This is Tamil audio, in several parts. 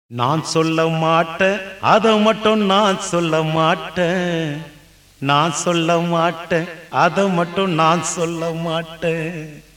நான் சொல்ல மாட்டேன் அதை மட்டும் நான் சொல்ல மாட்டேன் நான் சொல்ல மாட்டேன் அதை மட்டும் நான் சொல்ல மாட்டேன்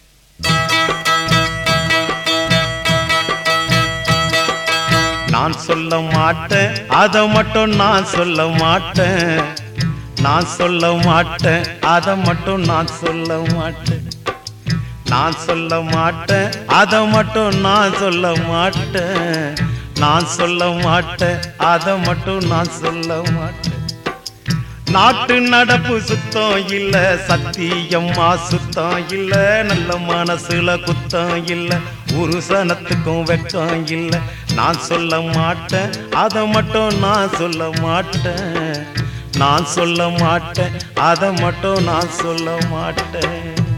நான் சொல்ல மாட்டேன் அதை மட்டும் நான் சொல்ல மாட்டேன் நான் சொல்ல மாட்டேன் அதை மட்டும் நான் சொல்ல மாட்டேன் நான் சொல்ல மாட்டேன் அதை மட்டும் நான் சொல்ல மாட்டேன் நான் சொல்ல மாட்டேன் அதை மட்டும் நான் சொல்ல மாட்டேன் நாட்டு நடப்பு சுத்தம் இல்ல சத்தியம்மா சுத்தம் இல்ல நல்ல மனசுல குத்தம் இல்ல ஒரு சனத்துக்கும் வெக்கம் இல்ல நான் சொல்ல மாட்டேன் அதை மட்டும் நான் சொல்ல மாட்டேன் நான் சொல்ல மாட்டேன் அதை மட்டும் நான் சொல்ல மாட்டேன்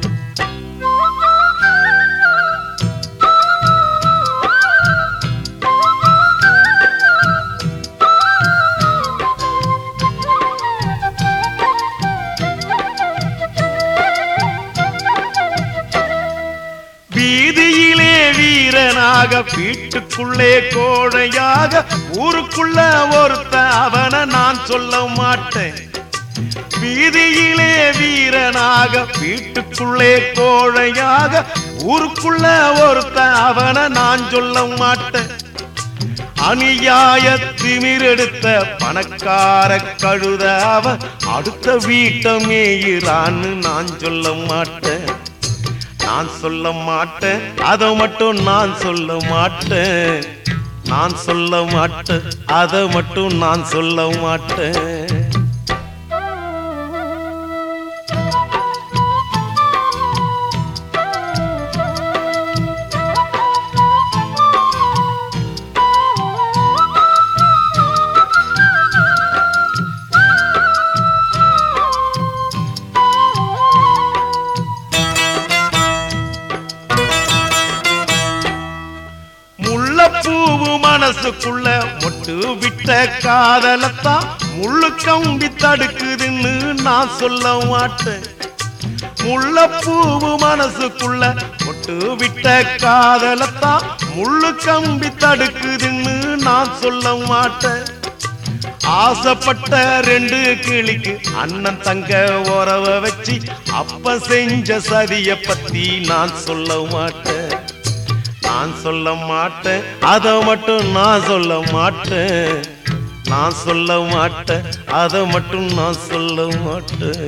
வீதியிலே வீரனாக வீட்டுக்குள்ளே கோழையாக ஊருக்குள்ள ஒருத்த அவனை நான் சொல்ல மாட்டேன் வீதியிலே வீரனாக வீட்டுக்குள்ளே கோழையாக ஊருக்குள்ள ஒருத்த அவனை நான் சொல்ல மாட்டேன் அநியாய திமிரெடுத்த பணக்கார கழுத அவன் அடுத்த வீட்டை மேயிறான்னு நான் சொல்ல மாட்டேன் நான் சொல்ல மாட்டேன் அதை மட்டும் நான் சொல்ல மாட்டேன் நான் சொல்ல மாட்டேன் அதை மட்டும் நான் சொல்ல மாட்டேன் முள்ளப்பூவு மனசுக்குள்ள மொட்டு விட்ட காதலத்தான் முள்ளு கம்பி தடுக்குதுன்னு நான் சொல்ல மாட்டேன் முள்ளப்பூவு மனசுக்குள்ள மொட்டு விட்ட காதலத்தான் முள்ளு கம்பி தடுக்குதுன்னு நான் சொல்ல மாட்டேன் ஆசைப்பட்ட ரெண்டு கிளிக்கு அண்ணன் தங்க உறவ வச்சு அப்ப செஞ்ச சதிய பத்தி நான் சொல்ல மாட்டேன் நான் சொல்ல மாட்டேன் அதை மட்டும் நான் சொல்ல மாட்டேன் நான் சொல்ல மாட்டேன் அதை மட்டும் நான் சொல்ல மாட்டேன்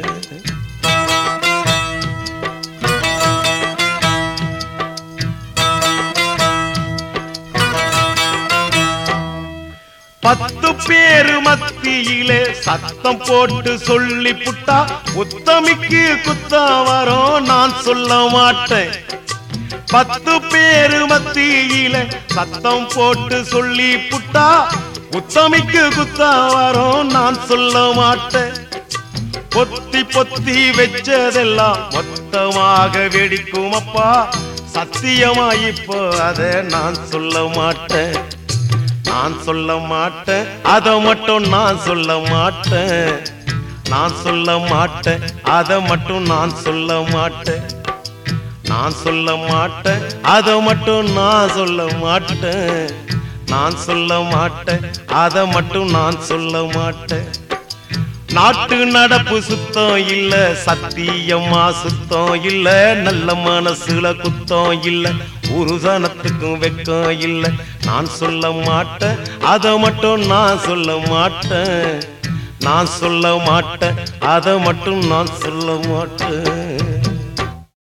பத்து பேரு மத்தியிலே சத்தம் போட்டு சொல்லி புட்டா உத்தமிக்கு குத்தம் வரும் நான் சொல்ல மாட்டேன் பத்து பேரு மத்தியில சத்தம் போட்டு சொல்லி புட்டா உத்தமிக்கு குத்தம் வரும் நான் சொல்ல மாட்டேன் பொத்தி பொத்தி வச்சதெல்லாம் மொத்தமாக வெடிக்கும் அப்பா சத்தியமா இப்போ அதை நான் சொல்ல மாட்டேன் நான் சொல்ல மாட்டேன் அதை மட்டும் நான் சொல்ல மாட்டேன் நான் சொல்ல மாட்டேன் அதை மட்டும் நான் சொல்ல மாட்டேன் நான் சொல்ல மாட்டேன் அதை மட்டும் நான் சொல்ல மாட்டேன் நான் சொல்ல மாட்டேன் அதை மட்டும் நான் சொல்ல மாட்டேன் நாட்டு நடப்பு சுத்தம் இல்ல சத்தியமா சுத்தம் இல்ல நல்ல மனசுல குத்தம் இல்ல ஒரு சனத்துக்கும் வெக்கம் இல்ல நான் சொல்ல மாட்டேன் அதை மட்டும் நான் சொல்ல மாட்டேன் நான் சொல்ல மாட்டேன் அதை மட்டும் நான் சொல்ல மாட்டேன்